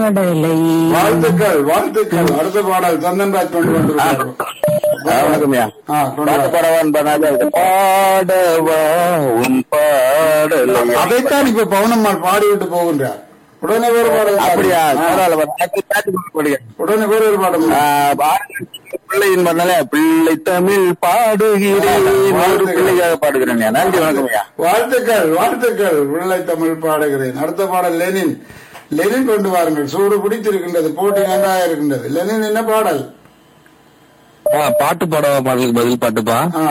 பாடலை வாழ்த்துக்கள் வாழ்த்துக்கள் அடுத்த பாடல் சந்தன்ராஜ் கொண்டு வந்திருக்காரு வணக்கம்யா ஆ, கொண்டு பாட்டு வா. பாடவான்னு பண்ணாத பாடவா உன் பாடலை அதைத்தான் இப்ப பவுனம்மாள் பாடிவிட்டு போகின்றார் உடனே வேறு பாடல் அப்படியா ஆ, பரவாயில்ல பாட்டு பாட்டு பாடுங்க உடனே வேறு ஒரு பாடம் ஆ, பாருங்க, பிள்ளையின் பண்ணல பிள்ளை தமிழ் பாடுகிறேன் ஒரு பிள்ளைக்காக பாடுகிறேன் நன்றி வணக்கம்யா வாழ்த்துக்கள் வாழ்த்துக்கள் பிள்ளை தமிழ் பாடுகிறேன் அடுத்த பாடல் லெனின் லெனின் கொண்டு வாருங்கள் சூடு பிடித்திருக்கின்றது போட்டி நன்றாக இருக்கின்றது லெனின் என்ன பாடல் பாட்டு பாடவா பாடலுக்கு பதில் பாட்டுப்பா ஆ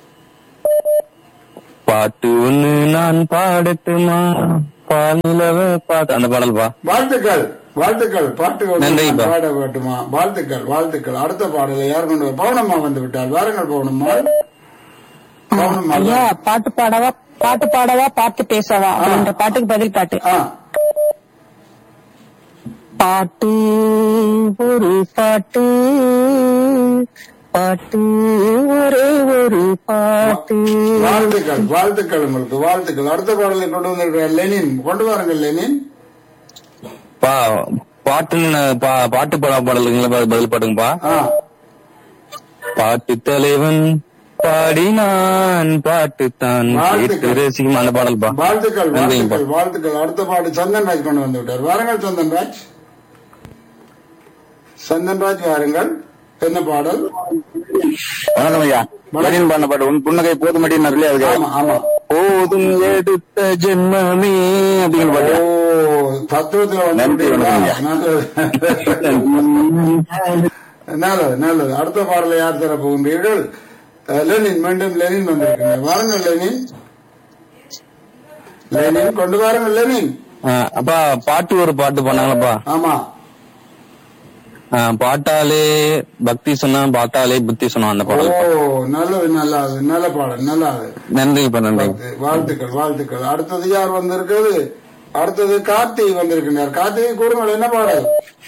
பாட்டு ஒண்ணு நான் பாடட்டுமா பாநிலவ பாட்டு அந்த பாடல்பா வாழ்த்துக்கள் வாழ்த்துக்கள் பாட்டு ஒன்று நன்றிப்பா. பாட வேண்டுமா வாழ்த்துக்கள் வாழ்த்துக்கள் அடுத்த பாடலை யார் கொண்டு வா- பவுனம்மா வந்து விட்டால் வாருங்கள் பவுனம்மா பவுனம்மா ஐயா பாட்டு பாடவா பாட்டு பாடவா பாட்டு பேசவா அப்படின்ற பாட்டுக்கு பதில் பாட்டு ஆ பாட்டு ஒரு பாட்டு பாட்டு ஒரே ஒரு பாட்டு வாழ்த்துக்கள் வாழ்த்துக்கள் உங்களுக்கு வாழ்த்துக்கள் அடுத்த பாடலை கொண்டு வந்திருக்கிற லெனின் கொண்டு வாருங்கள் லெனின் பா பாட்டுன்னு பா- பாட்டு பாட பாடலுங்களா ப- பதில் பாட்டுங்கப்பா ஆ பாட்டு தலைவன் பாடினான் பாட்டுத்தான் வாழ்த்துக்கள். கேட்டு ரசிக்கும் அந்த பாடல்பா வாழ்த்துக்கள் நன்றிங்கப்பா. வாழ்த்துக்கள் வாழ்த்துக்கள் அடுத்த பாட்டு சந்தன்ராஜ் கொண்டு வந்து விட்டார் வாருங்கள் சந்தன்ராஜ் சந்தன்ராஜ் வாருங்கள் என்ன பாடல் வணக்கம் ஐயா மகனின் பாடின பாட்டு உன் புன்னகை போதும் அடி நிறைய ஆமா ஆமா போதும் எடுத்த ஜென்மமே அப்படிங்கிற பாட்டு ஓ தத்துவத்துல வந்து நன்றி, விட்டீங்களா? வணக்கம் நல்லது நல்லது நல்லது அடுத்த பாடலை யார் தர போகின்றீர்கள் அஹ், லெனின் மீண்டும் லெனின் வந்திருக்கீங்க வாருங்கள் லெனின் லெனின் கொண்டு வாருங்கள் லெனின் ஆ, அப்பா பாட்டு ஒரு பாட்டு பண்ணாங்களப்பா ஆமா ஆ, பாட்டாலே பக்தி சொன்னா பாட்டாலே புத்தி சொன்னா அந்த ஓ பாடல் நல்லது நல்லாது நல்ல பாடல் நல்லாது நன்றிப்பா நன்றி வாழ்த்துக்கள் வாழ்த்துக்கள் அடுத்தது யார் வந்திருக்கிறது அடுத்தது கார்த்திகை வந்திருக்கின்றார் கார்த்திகை கூறுங்கள் என்ன பாடல்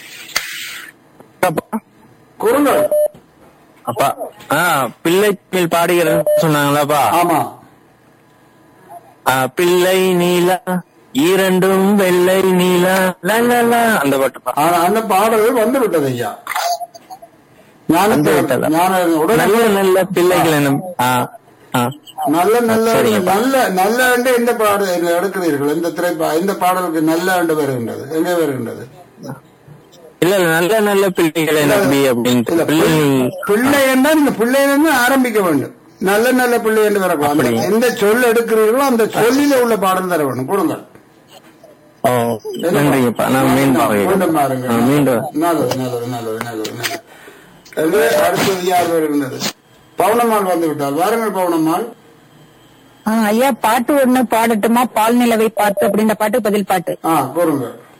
கூறுங்கள் அப்பா ஆ பிள்ளை மேல் பாடுகிறேன்னு சொன்னாங்களாப்பா ஆமா ஆ, பிள்ளை நீலா இரண்டும் வெள்ளை நீலா லலலா அந்த பாட்டுப்பா ஆனா அந்த பாடல் வந்து விட்டது ஐயா வந்து விட்டதா? ஞான உடனே நல்ல நல்ல பிள்ளைகள் என்ன ஆ, ஆ. நல்ல நல்ல சரிங்கப்பா. நல்ல நல்ல ஆண்டு எந்த பாடு எடுக்கிறீர்கள் இந்த திரைப்பா இந்த பாடலுக்கு நல்ல ஆண்டு வருகின்றது எங்கே வருகின்றது இல்ல இல்ல நல்ல நல்ல பிள்ளைகளை நம்பி இல்ல, அப்படின்ட்டு பிள்ளை பிள்ளை என்றால் நீங்க பிள்ளையிலிருந்து ஆரம்பிக்க வேண்டும் நல்ல நல்ல பிள்ளை என்று வரக்கூடாது அந்த அப்படியா? எந்த சொல் எடுக்கிறீர்களோ அந்த சொல்லில உள்ள பாடல் தர வேண்டும் கொடுங்கள் ஓ நன்றிங்கப்பா நான் மீண்டும் மீண்டும் பாருங்க ஆ, மீண்டும் நல்லது நல்லது நல்லது நல்லது நல்லது என்று அடுத்தது யார் வருகின்றது பவுனம்மாள் வந்து விட்டால் வாருங்கள் பவுனம்மாள் ஆ, ஐயா பாட்டு ஒண்ணு பாடட்டுமா பால் நிலவை பார்த்து அப்படின்ற பாட்டுக்கு பதில் பாட்டு ஆ கூறுங்கள்